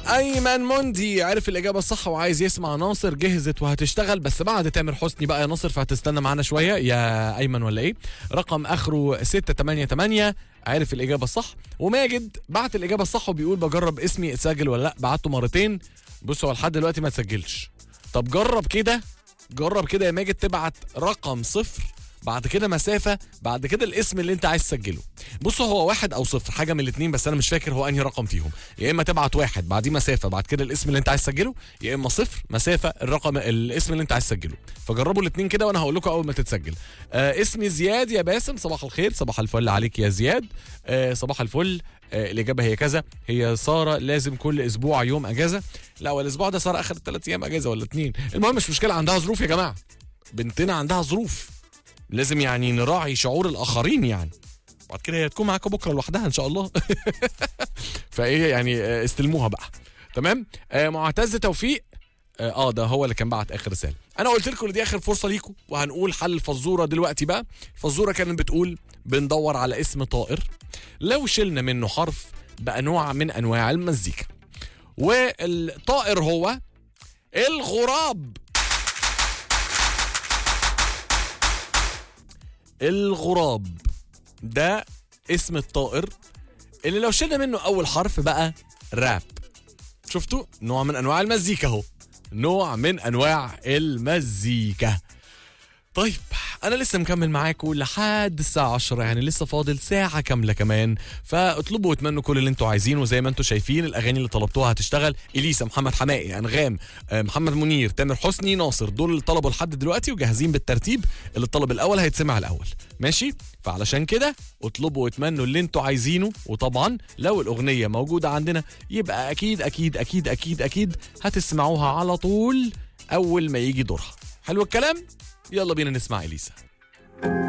ايمن موندي عرف الاجابه الصح وعايز يسمع ناصر جهزت وهتشتغل بس بعد تامر حسني بقى يا ناصر فهتستنى معانا شويه يا ايمن ولا ايه رقم اخره 688 عرف الاجابه الصح وماجد بعت الاجابه الصح وبيقول بجرب اسمي اتسجل ولا لا بعته مرتين بص هو لحد دلوقتي ما اتسجلش طب جرب كده جرب كده يا ماجد تبعت رقم صفر بعد كده مسافة بعد كده الاسم اللي انت عايز تسجله بص هو واحد او صفر حاجة من الاتنين بس انا مش فاكر هو انهي رقم فيهم يا اما تبعت واحد بعديه مسافة بعد كده الاسم اللي انت عايز تسجله يا اما صفر مسافة الرقم الاسم اللي انت عايز تسجله فجربوا الاتنين كده وانا هقول لكم اول ما تتسجل آه اسمي زياد يا باسم صباح الخير صباح الفل عليك يا زياد آه صباح الفل آه الاجابه هي كذا هي ساره لازم كل اسبوع يوم اجازه لا والاسبوع ده ساره اخذت ثلاث ايام اجازه ولا اتنين المهم مش مشكله عندها ظروف يا جماعه بنتنا عندها ظروف لازم يعني نراعي شعور الاخرين يعني بعد كده هي تكون معاكم بكره لوحدها ان شاء الله فايه يعني آه، استلموها بقى تمام آه معتز توفيق اه آه، ده هو اللي كان بعت اخر رساله انا قلت لكم إن دي اخر فرصه ليكم وهنقول حل الفزوره دلوقتي بقى الفزوره كانت بتقول بندور على اسم طائر لو شلنا منه حرف بقى نوع من انواع المزيكا والطائر هو الغراب الغراب ده اسم الطائر اللي لو شلنا منه اول حرف بقى راب شفتوا نوع من انواع المزيكا اهو نوع من انواع المزيكا طيب انا لسه مكمل معاكم لحد الساعه 10 يعني لسه فاضل ساعه كامله كمان فاطلبوا واتمنوا كل اللي انتوا عايزينه زي ما انتوا شايفين الاغاني اللي طلبتوها هتشتغل اليسا محمد حماقي انغام آه، محمد منير تامر حسني ناصر دول اللي طلبوا لحد دلوقتي وجاهزين بالترتيب اللي الطلب الاول هيتسمع الاول ماشي فعلشان كده اطلبوا واتمنوا اللي انتوا عايزينه وطبعا لو الاغنيه موجوده عندنا يبقى اكيد اكيد اكيد اكيد اكيد هتسمعوها على طول اول ما يجي دورها حلو الكلام يلا بينا نسمع اليسا